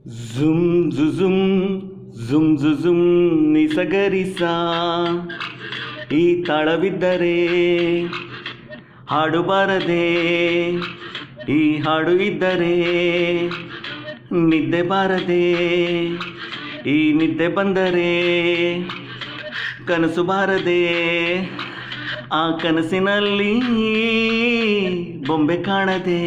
Zoom ಝುಝುಮ್ zoom ಝುಝುಮ್ ನಿಸಗರಿಸ ಈ ತಾಳವಿದ್ದರೆ ಹಾಡು ಬಾರದೆ ಈ ಹಾಡು ಇದ್ದರೆ ನಿದ್ದೆ ಬಾರದೆ ಈ ನಿದ್ದೆ ಬಂದರೆ ಕನಸು ಬಾರದೆ ಆ ಕನಸಿನಲ್ಲಿ ಬೊಂಬೆ ಕಾಣದೆ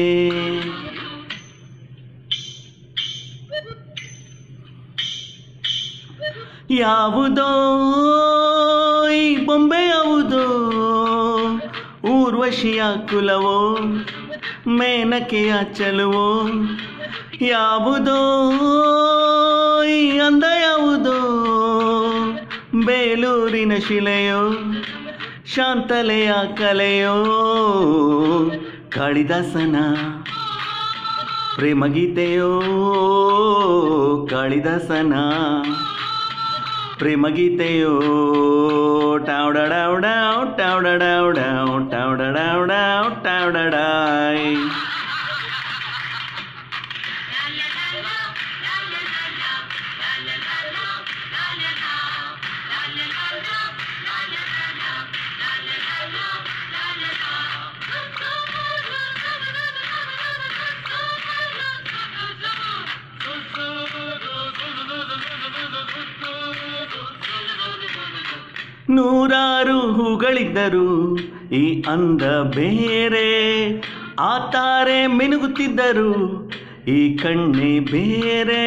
ಯಾವುದೋ ಈ ಬೊಂಬೆ ಯಾವುದೋ ಊರ್ವಶಿಯ ಕುಲವೋ ಮೇನಕೆಯ ಚಲುವೋ ಯಾವುದೋ ಈ ಅಂದ ಯಾವುದೋ ಬೇಲೂರಿನ ಶಿಲೆಯೋ ಶಾಂತಲೆಯ ಕಲೆಯೋ ಕಾಳಿದಾಸನ ಪ್ರೇಮಗೀತೆಯೋ ಕಾಳಿದಾಸನ ಪ್ರೇಮಗೀತೆಯೋ ಟಾವ್ಡಡಾವ್ಡಾವ್ ಟಾವ್ಡಡಾವ್ಡಾವ್ ಟಾವ್ಡಡಾವ್ಡಾವ್ ಟಾವ್ಡಡಾಯ್ ನೂರಾರು ಹೂಗಳಿದ್ದರು ಈ ಅಂದ ಬೇರೆ ಆ ತಾರೆ ಮಿನುಗುತ್ತಿದ್ದರು ಈ ಕಣ್ಣೆ ಬೇರೆ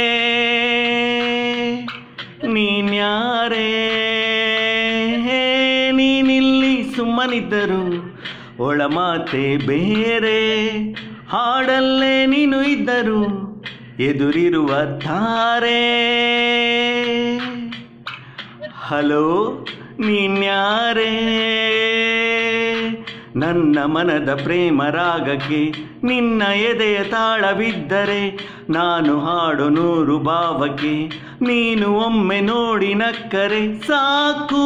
ನೀನ್ಯಾರೇ ನೀನಿಲ್ಲಿ ಸುಮ್ಮನಿದ್ದರು ಒಳಮಾತೆ ಬೇರೆ ಹಾಡಲ್ಲೇ ನೀನು ಇದ್ದರು ಎದುರಿರುವ ತಾರೆ ಹಲೋ ನೀನ್ಯಾರೇ ನನ್ನ ಮನದ ಪ್ರೇಮ ರಾಗಕ್ಕೆ ನಿನ್ನ ಎದೆಯ ತಾಳವಿದ್ದರೆ ನಾನು ಹಾಡು ನೂರು ಭಾವಕ್ಕೆ ನೀನು ಒಮ್ಮೆ ನೋಡಿ ನಕ್ಕರೆ ಸಾಕು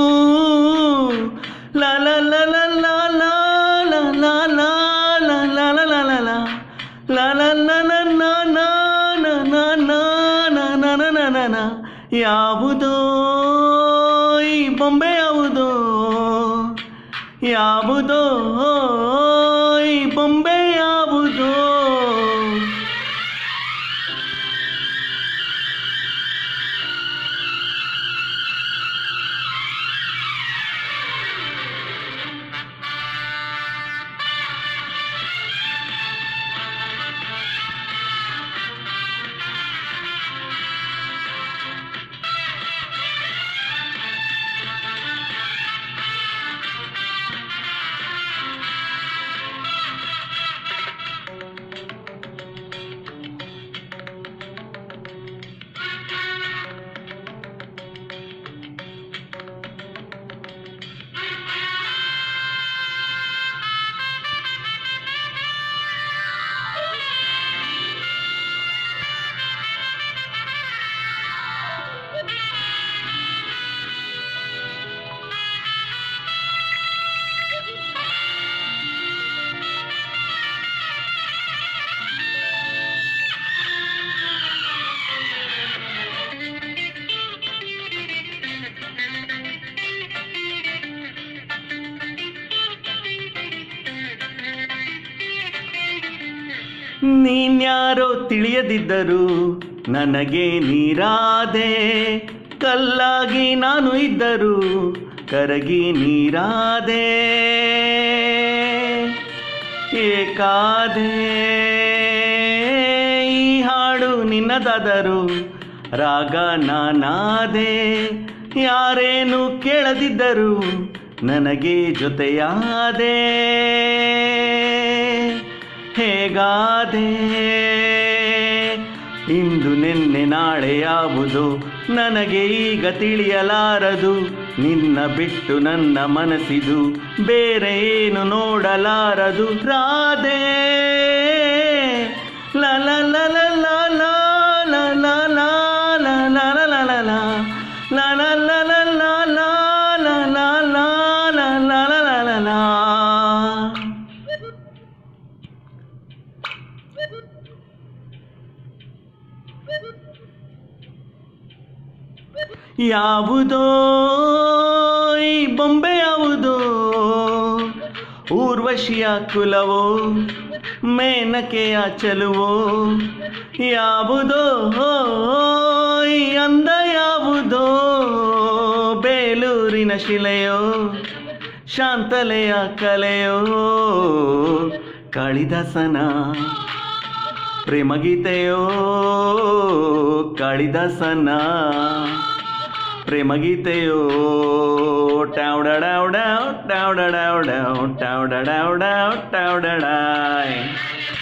ಲ ಲ ಲ ಲ ಲ ಲ ಲ ಲ ಲ ಲ ಲ ಲ ಲ ಲ ಲ ಲ ಲ ಲ ಲ ನ ನ ನ ನ ನ ನ ನ ನ ನ ನ ಯಾವುದೋ ಈ ಬೊಂಬೆ ಯಾವುದೋ ಯಾವುದೋ ಈ ಬೊಂಬೆ ಯಾವುದೋ ನೀನ್ಯಾರೋ ತಿಳಿಯದಿದ್ದರು ನನಗೆ ನೀರಾದೆ ಕಲ್ಲಾಗಿ ನಾನು ಇದ್ದರು ಕರಗಿ ನೀರಾದೆ ಏಕಾದೆ ಈ ಹಾಡು ನಿನ್ನದಾದರು ರಾಗ ನಾನಾದೆ ಯಾರೇನು ಕೇಳದಿದ್ದರು ನನಗೆ ಜೊತೆಯಾದೆ ಹೇಗಾದೆ ಇಂದು ನಿನ್ನೆ ನಾಳೆ ಯಾವುದು ನನಗೆ ಈಗ ತಿಳಿಯಲಾರದು ನಿನ್ನ ಬಿಟ್ಟು ನನ್ನ ಮನಸ್ಸಿದು ಬೇರೆ ಏನು ನೋಡಲಾರದು ರಾಧೆ ಲ ಲ ಲ ಲ ಲ ಲ ಲ ಲ ಲ ಲ ಲ ಲ ಲ ಲ ಲ. ಲ ಲ ಲ ಲ ಲ ಲ ಲ ಲ ಲ ಲ ಲ ಲ ಲ ಲ ಲ. ಯಾವುದೋ ಈ ಬೊಂಬೆ ಯಾವುದೋ ಊರ್ವಶಿಯ ಕುಲವೋ ಮೇನಕೆಯ ಚೆಲುವೋ ಯಾವುದೋ ಈ ಅಂದ ಯಾವುದೋ ಬೇಲೂರಿನ ಶಿಲೆಯೋ ಶಾಂತಲೆಯ ಕಲೆಯೋ ಕಾಳಿದಾಸನ ಪ್ರೇಮಗೀತೆಯೋ ಕಾಳಿದಾಸನ ಪ್ರೇಮಗೀತೆಯೋ ಟಾವ್ಡಡಾವ್ಡಾವ್ ಟಾವ್ಡಡಾವ್ಡಾವ್ ಟಾವ್ಡಡಾವ್ಡಾವ್ ಟಾವ್ಡಡಾಯ್